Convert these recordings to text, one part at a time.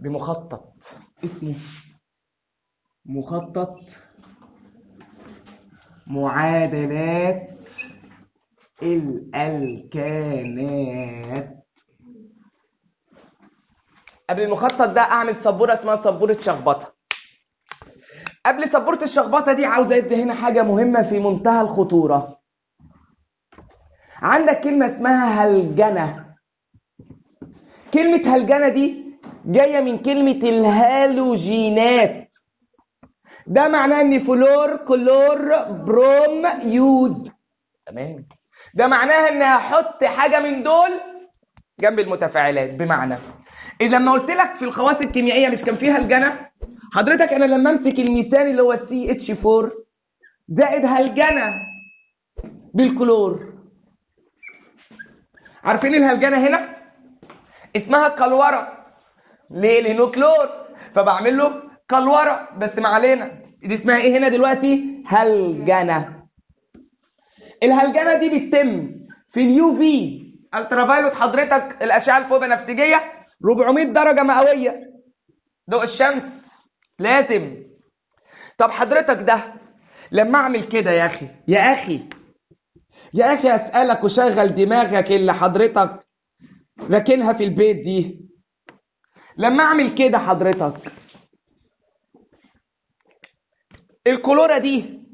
بمخطط اسمه مخطط معادلات الألكانات قبل المخطط ده أعمل سبورة اسمها سبورة شخبطة قبل سبورة الشخبطة دي عاوز أدي هنا حاجة مهمة في منتهى الخطورة عندك كلمة اسمها هلجنة كلمة هلجنة دي جاية من كلمة الهالوجينات ده معناه ان فلور كلور بروم يود تمام ده معناها ان هحط حاجة من دول جنب المتفاعلات بمعنى إذا لما قلت لك في الخواص الكيميائية مش كان فيها هلجنة حضرتك انا لما امسك الميثان اللي هو السي اتش 4 زائد هلجنة بالكلور عارفين الهلجنة هنا اسمها كلورة ليه لانه كلور فبعمل له كلورة بس ما علينا دي اسمها ايه هنا دلوقتي هلجنة الهلجنة دي بتتم في اليو في الترافايلوت حضرتك الاشعه الفوق بنفسجيه 400 درجه مئويه ضوء الشمس لازم طب حضرتك ده لما اعمل كده يا اخي يا اخي يا اخي اسالك وشغل دماغك اللي حضرتك راكنها في البيت دي لما اعمل كده حضرتك الكلورة دي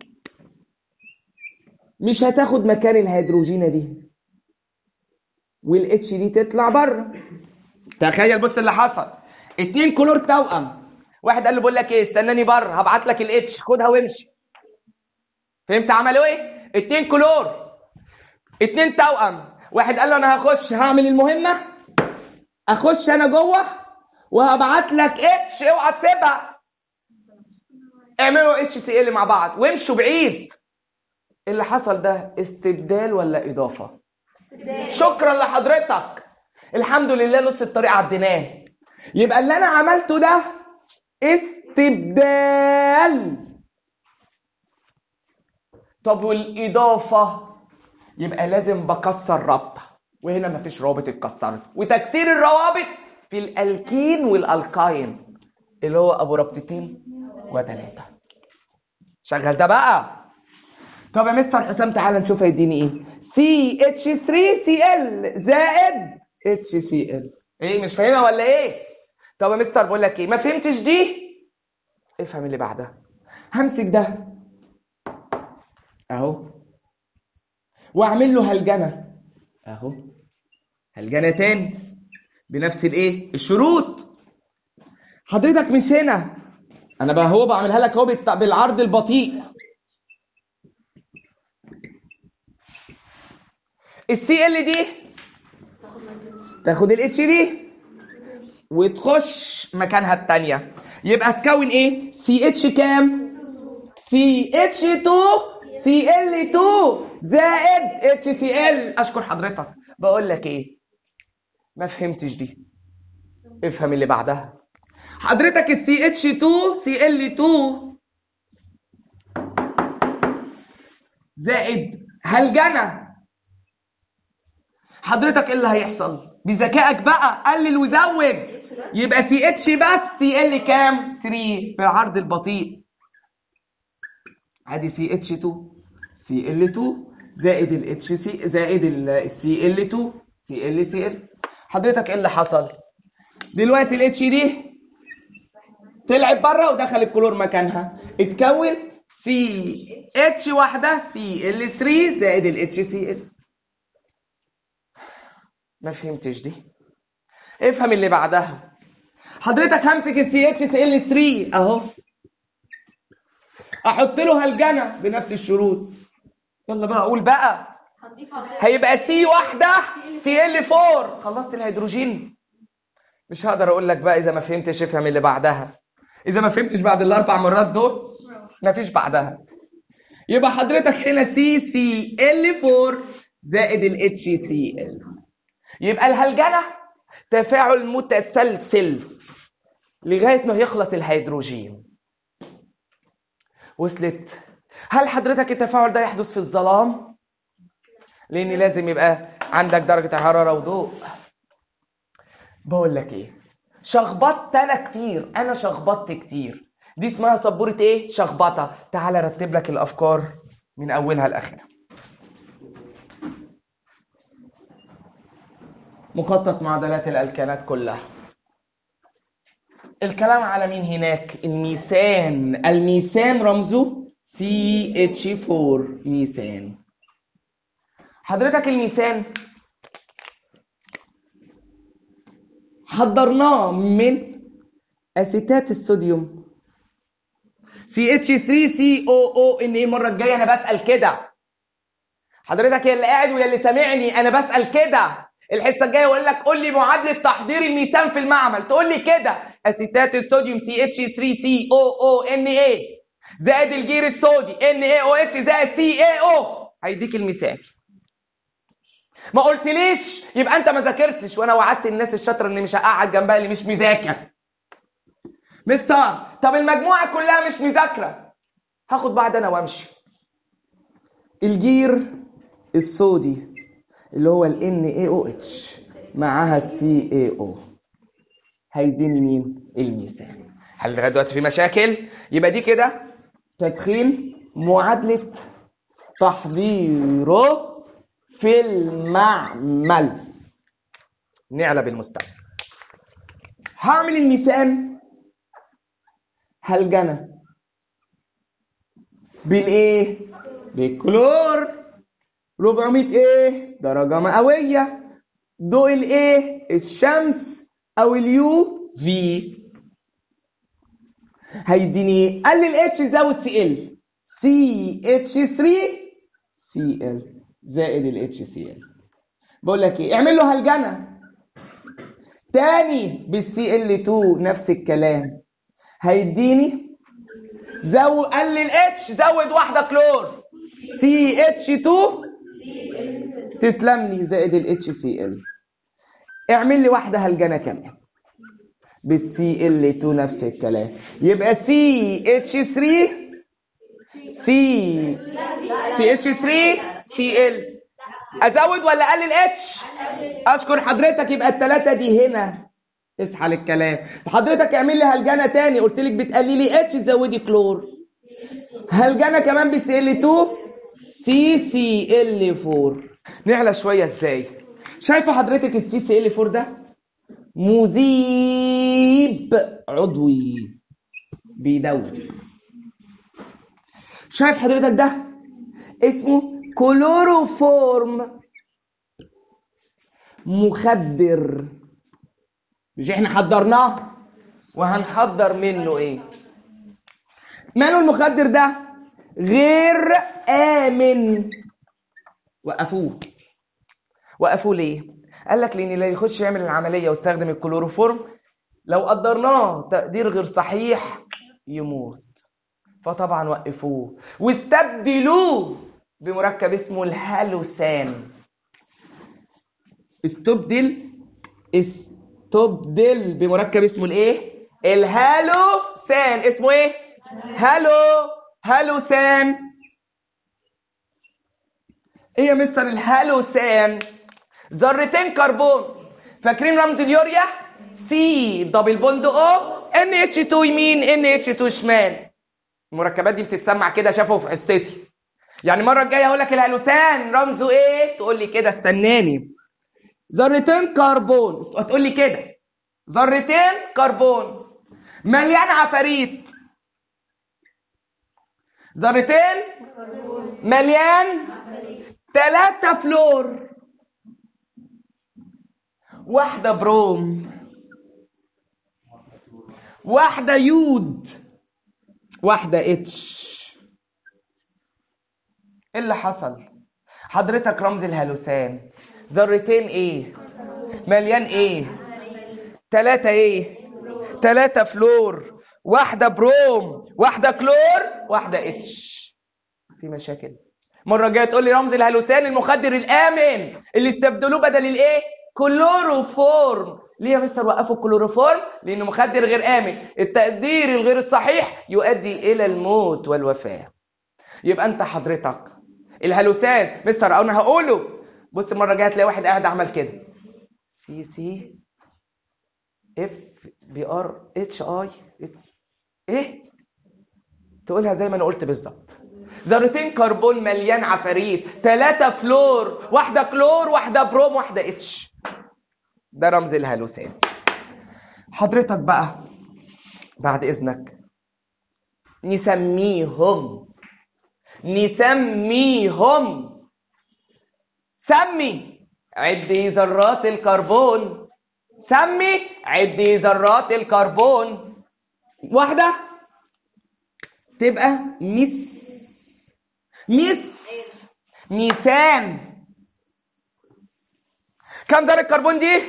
مش هتاخد مكان الهيدروجينة دي والاتش دي تطلع بره تخيل بص اللي حصل اتنين كلور توأم واحد قال له بقول لك ايه استناني بره هبعت لك الاتش خدها وامشي فهمت عملوا ايه اتنين كلور اتنين توأم واحد قال له انا هخش هعمل المهمه اخش انا جوه وهبعت لك اتش اوعى تسيبها اعملوا اتش سي ال مع بعض وامشوا بعيد اللي حصل ده استبدال ولا اضافه شكرا لحضرتك الحمد لله نص الطريق عديناه يبقى اللي انا عملته ده استبدال طب والاضافه يبقى لازم بكسر رابطه وهنا مفيش رابط اتكسرت وتكسير الروابط في الالكين والالكاين اللي هو ابو رابطتين وثلاثه شغل ده بقى طب يا مستر حسام تعالى نشوف هيديني ايه سي اتش 3 سي ال زائد اتش سي ال ايه مش فاهمها ولا ايه طب يا مستر بقول لك ايه ما فهمتش دي افهم اللي بعدها همسك ده اهو واعمل له هلجنه اهو هلجنه تاني بنفس الايه الشروط حضرتك مش هنا انا بقى هو بعملها لك اهو بالت- بالعرض البطيء السي ال دي تاخد الاتش دي وتخش مكانها التانية يبقى تكون ايه سي اتش كام سي اتش 2 سي ال 2 زائد اتش سي ال اشكر حضرتك بقول لك ايه ما فهمتش دي افهم اللي بعدها حضرتك السي اتش 2 سي ال 2 زائد هلجنه حضرتك ايه اللي هيحصل بذكائك بقى قلل وزود يبقى سي اتش بس سي ال كام 3 بالعرض البطيء ادي سي اتش 2 سي ال 2 زائد الاتش سي زائد السي ال 2 سي ال سي ال حضرتك ايه اللي حصل دلوقتي الاتش دي طلعت بره ودخل الكلور مكانها اتكون سي اتش واحده سي ال 3 زائد الاتش سي ال ما فهمتش دي افهم اللي بعدها حضرتك همسك السي اتش سي ال 3 اهو احط له هلجنه بنفس الشروط يلا بقى اقول بقى هنضيف عليها هيبقى سي واحده سي ال 4 خلصت الهيدروجين مش هقدر اقول لك بقى اذا ما فهمتش افهم اللي بعدها اذا ما فهمتش بعد الاربع مرات دول مفيش بعدها يبقى حضرتك هنا سي سي ال 4 زائد الاتش سي ال يبقى الهلجنه تفاعل متسلسل لغايه ما يخلص الهيدروجين وصلت هل حضرتك التفاعل ده يحدث في الظلام لان لازم يبقى عندك درجه حراره وضوء بقول لك ايه شخبطت انا كتير انا شخبطت كتير دي اسمها سبورة ايه شخبطة تعال رتب لك الافكار من اولها لاخرها مخطط معادلات الالكانات كلها الكلام على مين هناك الميثان الميثان رمزه CH4 ميثان حضرتك الميثان حضرناه من اسيتات الصوديوم CH3COO ان ايه المره الجايه انا بسال كده حضرتك يا اللي قاعد ويا اللي سامعني انا بسال كده الحصه الجايه اقول لك قول لي معادله تحضير الميثان في المعمل تقول لي كده اسيتات الصوديوم CH3COO ان ايه زائد الجير الصودي NaOH زائد CaO هيديك الميثان ما قلتليش يبقى انت ما ذاكرتش وانا وعدت الناس الشاطره اني مش هقعد جنبها اللي مش مذاكر مستر طب المجموعه كلها مش مذاكره هاخد بعض انا وامشي الجير الصودي اللي هو ال NaOH معاها ال CaO هيديني مين الميثان هل لغايه دلوقتي في مشاكل يبقى دي كده تسخين معادله تحضيره في المعمل نعلى بالمستقبل هعمل الميثان هلجنة بالايه بالكلور 400 ايه درجة مئوية ضوء الايه الشمس او اليو في هيديني قلل اتش زود سي ال سي اتش 3 سي ال زائد ال HCl بقول لك ايه اعمل له هلجنه تاني بالسي ال 2 نفس الكلام هيديني زود قلل اتش زود واحده كلور سي اتش 2 تسلم لي زائد ال اتش سي ال اعمل لي واحده هلجنه كمان بالسي ال 2 نفس الكلام يبقى سي اتش 3 سي سي اتش 3 سي ال ازود ولا اقلل اتش اشكر حضرتك يبقى الثلاثه دي هنا اصحى للكلام حضرتك اعمل لي هلجنه تاني قلت لك بتقللي اتش تزودي كلور هلجنه كمان بسي ال 2 سي سي ال 4 نعلى شويه ازاي شايفه حضرتك السي سي ال 4 ده مذيب عضوي بيدوب شايف حضرتك ده اسمه كلوروفورم مخدر مش احنا حضرناه وهنحضر منه ايه ماله المخدر ده غير امن وقفوه وقفوه ليه قال لك لان اللي يخش يعمل العمليه ويستخدم الكلوروفورم لو قدرناه تقدير غير صحيح يموت فطبعا وقفوه واستبدلوه بمركب اسمه الهالوسان استبدل استبدل بمركب اسمه الايه الهالوسان اسمه ايه هالو هالوسان ايه يا مستر الهالوسان ذرتين كربون فاكرين رمز اليوريا سي دبل بوند او ان اتش 2 يمين ان اتش 2 شمال المركبات دي بتتسمع كده شافوا في حصتي يعني المره الجايه اقول لك الهلوسان رمزه ايه تقول لي كده استناني ذرتين كربون هتقول لي كده ذرتين كربون مليان عفاريت ذرتين مليان ثلاثة فلور واحدة بروم واحدة يود واحدة اتش ايه اللي حصل حضرتك رمز الهلوسان ذرتين ايه مليان ايه تلاتة ايه تلاتة فلور واحدة بروم واحدة كلور واحدة اتش في مشاكل مرة جاية تقول لي رمز الهلوسان المخدر الآمن اللي استبدلوه بدل الايه كلوروفورم ليه يا مستر وقفوا الكلوروفورم لانه مخدر غير امن التقدير الغير الصحيح يؤدي الى الموت والوفاه يبقى انت حضرتك الهلوسان مستر انا هقوله بص المره الجايه هتلاقي واحد قاعد عمل كده سي سي اف بي ار اتش اي ايه تقولها زي ما انا قلت بالظبط ذرتين كربون مليان عفاريت ثلاثة فلور واحدة كلور واحدة بروم واحدة اتش ده رمز الهالوسان حضرتك بقى بعد اذنك نسميهم نسميهم سمي عدي ذرات الكربون سمي عدي ذرات الكربون واحدة تبقى مس مس ميثان كم ذرة كربون دي؟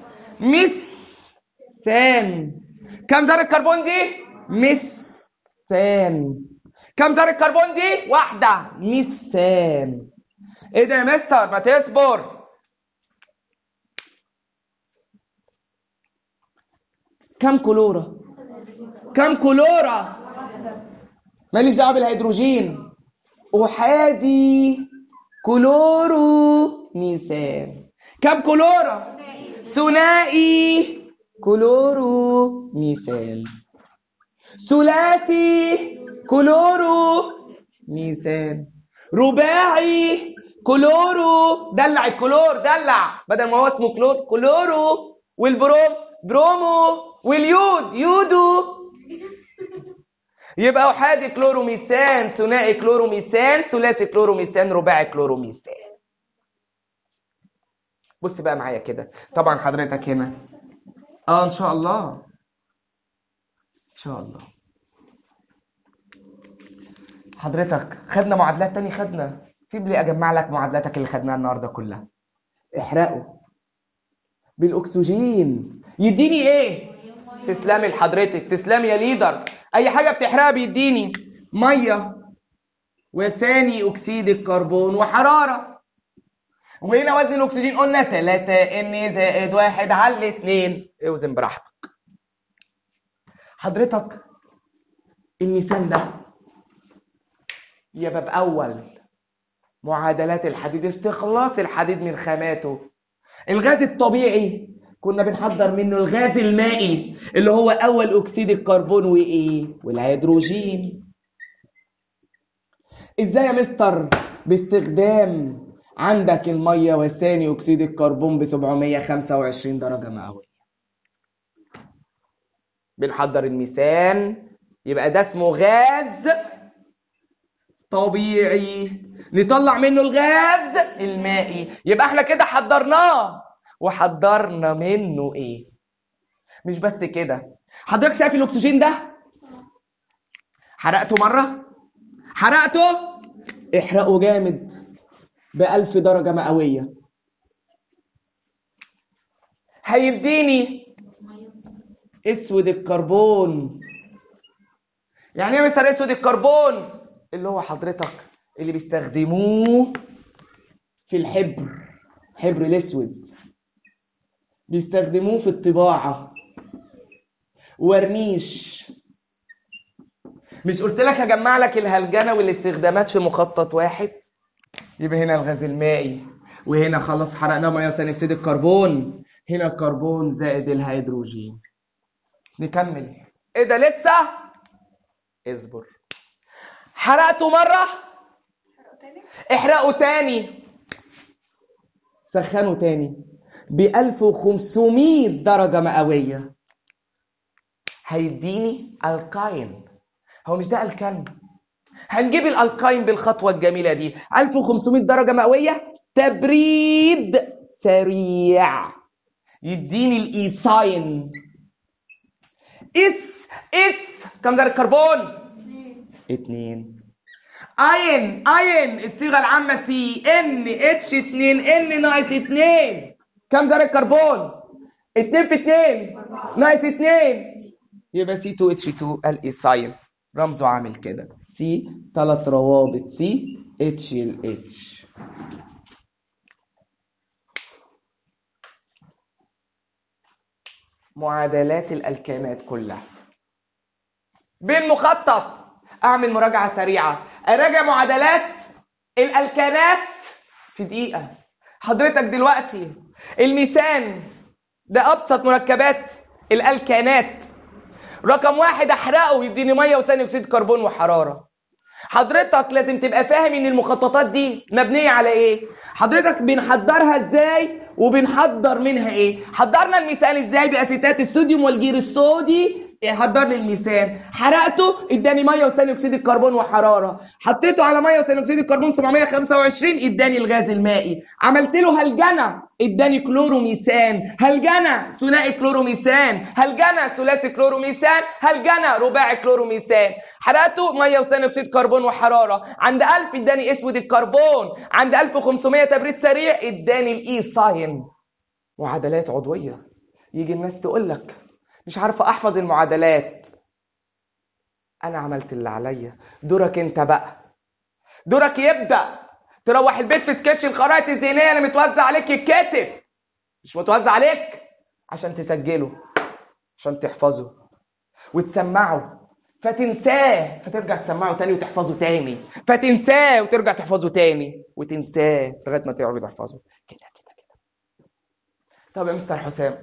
ميثان كم ذرة كربون دي؟ ميثان كم ذرة كربون دي؟ واحدة ميثان ايه ده يا مستر ما تصبر كم كلورة؟ كم كلورة؟ ماليش دعوة بالهيدروجين أحادي كلورو ميثان كم كلورة؟ ثنائي كلورو ميثان ثلاثي كلورو ميثان رباعي كلورو دلع الكلور دلع بدل ما هو اسمه كلور كلورو والبروم برومو واليود يودو يبقى احادي كلوروميثان ثنائي كلوروميثان ثلاثي كلوروميثان رباعي كلوروميثان بص بقى معايا كده طبعا حضرتك هنا اه ان شاء الله ان شاء الله حضرتك خدنا معادلات تاني خدنا سيب لي اجمع لك معادلاتك اللي خدناها النهارده كلها احرقه بالاكسجين يديني ايه تسلمي لحضرتك تسلمي يا ليدر اي حاجه بتحرقها بيديني ميه وثاني اكسيد الكربون وحراره وهنا وزن الاكسجين قلنا 3 ان زائد 1 على 2 اوزن براحتك حضرتك الميثان ده يبقى باول معادلات الحديد استخلاص الحديد من خاماته الغاز الطبيعي كنا بنحضر منه الغاز المائي اللي هو اول اكسيد الكربون وايه والهيدروجين ازاي يا مستر باستخدام عندك الميه وثاني اكسيد الكربون ب 725 درجه مئويه بنحضر الميثان يبقى ده اسمه غاز طبيعي نطلع منه الغاز المائي يبقى احنا كده حضرناه وحضرنا منه ايه مش بس كده حضرتك شايف الاكسجين ده حرقته مره حرقته احرقه جامد بألف درجة مئوية هيديني اسود الكربون يعني ايه مستر اسود الكربون اللي هو حضرتك اللي بيستخدموه في الحبر حبر الاسود بيستخدموه في الطباعة ورنيش مش قلت لك هجمع لك الهلجنة والاستخدامات في مخطط واحد يبقى هنا الغاز المائي وهنا خلاص حرقنا ميه ثاني اكسيد الكربون هنا الكربون زائد الهيدروجين نكمل ايه ده لسه اصبر حرقته مره احرقه تاني سخنه تاني ب 1500 درجه مئويه هيديني الكاين هو مش ده الكان هنجيب الالكاين بالخطوه الجميله دي 1500 درجه مئويه تبريد سريع يديني الايساين اس اس كم ذره كربون اتنين اين اين الصيغه العامه سي ان اتش 2 ان ناقص 2 كم ذره كربون 2 في 2 ناقص 2 يبقى سي 2 اتش 2 الايساين رمزه عامل كده سي ثلاث روابط سي اتش ال اتش معادلات الالكانات كلها بالمخطط اعمل مراجعه سريعه اراجع معادلات الالكانات في دقيقه حضرتك دلوقتي الميثان ده ابسط مركبات الالكانات رقم واحد احرقه يديني ميه وثاني اكسيد كربون وحراره حضرتك لازم تبقى فاهم ان المخططات دي مبنيه على ايه حضرتك بنحضرها ازاي وبنحضر منها ايه حضرنا الميثان ازاي باسيتات الصوديوم والجير الصودي حضر لي الميثان حرقته اداني ميه وثاني اكسيد الكربون وحراره حطيته على ميه وثاني اكسيد الكربون 725 اداني الغاز المائي عملت له هلجنه اداني كلوروميثان هلجنه ثنائي كلوروميثان هلجنه ثلاثي كلوروميثان هلجنه رباعي كلوروميثان حرقته ميه وثاني اكسيد كربون وحراره عند 1000 اداني اسود الكربون عند 1500 تبريد سريع اداني الاي ساين معادلات عضويه يجي الناس تقول لك مش عارفه احفظ المعادلات انا عملت اللي عليا دورك انت بقى دورك يبدا تروح البيت في سكتش الخرائط الذهنيه اللي متوزع عليك يتكتب مش متوزع عليك عشان تسجله عشان تحفظه وتسمعه فتنساه فترجع تسمعه تاني وتحفظه تاني فتنساه وترجع تحفظه تاني وتنساه لغايه ما تعرف تحفظه كده كده كده طب يا مستر حسام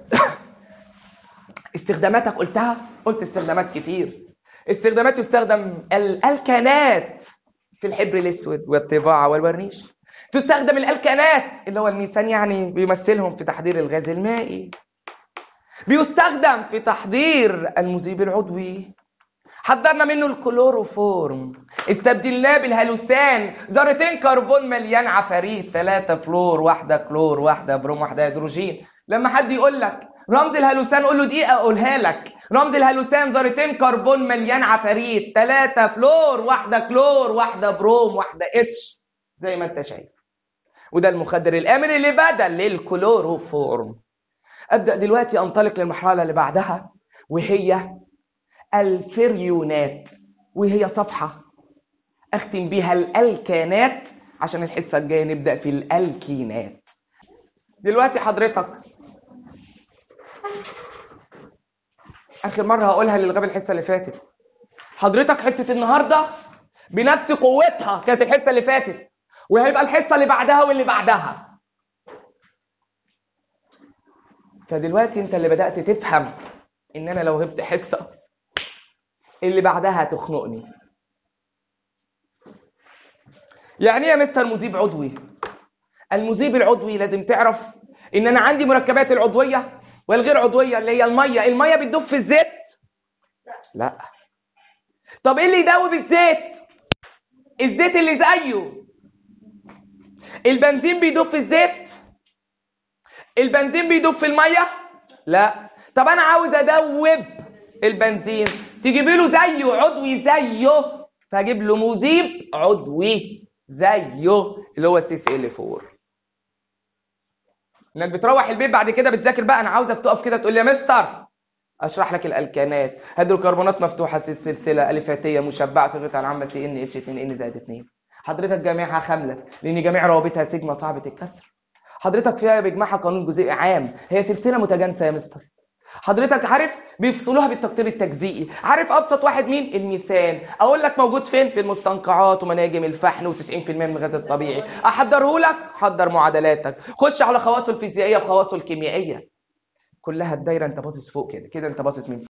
استخداماتك قلتها قلت استخدامات كتير استخدامات يستخدم الالكانات في الحبر الاسود والطباعه والورنيش تستخدم الالكانات اللي هو الميثان يعني بيمثلهم في تحضير الغاز المائي بيستخدم في تحضير المذيب العضوي حضرنا منه الكلوروفورم استبدلناه بالهلوسان ذرتين كربون مليان عفاريت ثلاثة فلور واحدة كلور واحدة بروم واحدة هيدروجين لما حد يقول لك رمز الهلوسان قول له دقيقة أقولها لك رمز الهلوسان ذرتين كربون مليان عفاريت ثلاثة فلور واحدة كلور واحدة بروم واحدة اتش زي ما انت شايف وده المخدر الآمن اللي بدل للكلوروفورم أبدأ دلوقتي أنطلق للمرحلة اللي بعدها وهي الفريونات وهي صفحة أختم بيها الألكانات عشان الحصة الجاية نبدأ في الألكينات دلوقتي حضرتك آخر مرة هقولها للغاب الحصة اللي فاتت حضرتك حصة النهاردة بنفس قوتها كانت الحصة اللي فاتت وهيبقى الحصة اللي بعدها واللي بعدها فدلوقتي انت اللي بدأت تفهم ان انا لو غبت حصة اللي بعدها هتخنقني يعني ايه يا مستر مذيب عضوي المذيب العضوي لازم تعرف ان انا عندي مركبات العضويه والغير عضويه اللي هي الميه الميه بتدوب في الزيت لا طب ايه اللي يدوب الزيت الزيت اللي زيه البنزين بيدوب في الزيت البنزين بيدوب في الميه لا طب انا عاوز ادوب البنزين تجيب له زيه عضوي زيه فاجيب له مذيب عضوي زيه اللي هو سي سي ال 4 انك بتروح البيت بعد كده بتذاكر بقى انا عاوزك تقف كده تقول لي يا مستر اشرح لك الالكانات هيدروكربونات مفتوحه سلسله الفاتيه مشبعه صيغتها العامه سي ان اتش 2 ان زائد 2 حضرتك جامعها خامله لان جميع روابطها سيجما صعبه الكسر حضرتك فيها بيجمعها قانون جزيئي عام هي سلسله متجانسه يا مستر حضرتك عارف بيفصلوها بالتقطير التجزئي عارف ابسط واحد مين الميثان اقول لك موجود فين في المستنقعات ومناجم الفحم و90% من الغاز الطبيعي احضره لك حضر معادلاتك خش على خواصه الفيزيائيه وخواصه الكيميائيه كلها الدايره انت باصص فوق كده كده انت باصص من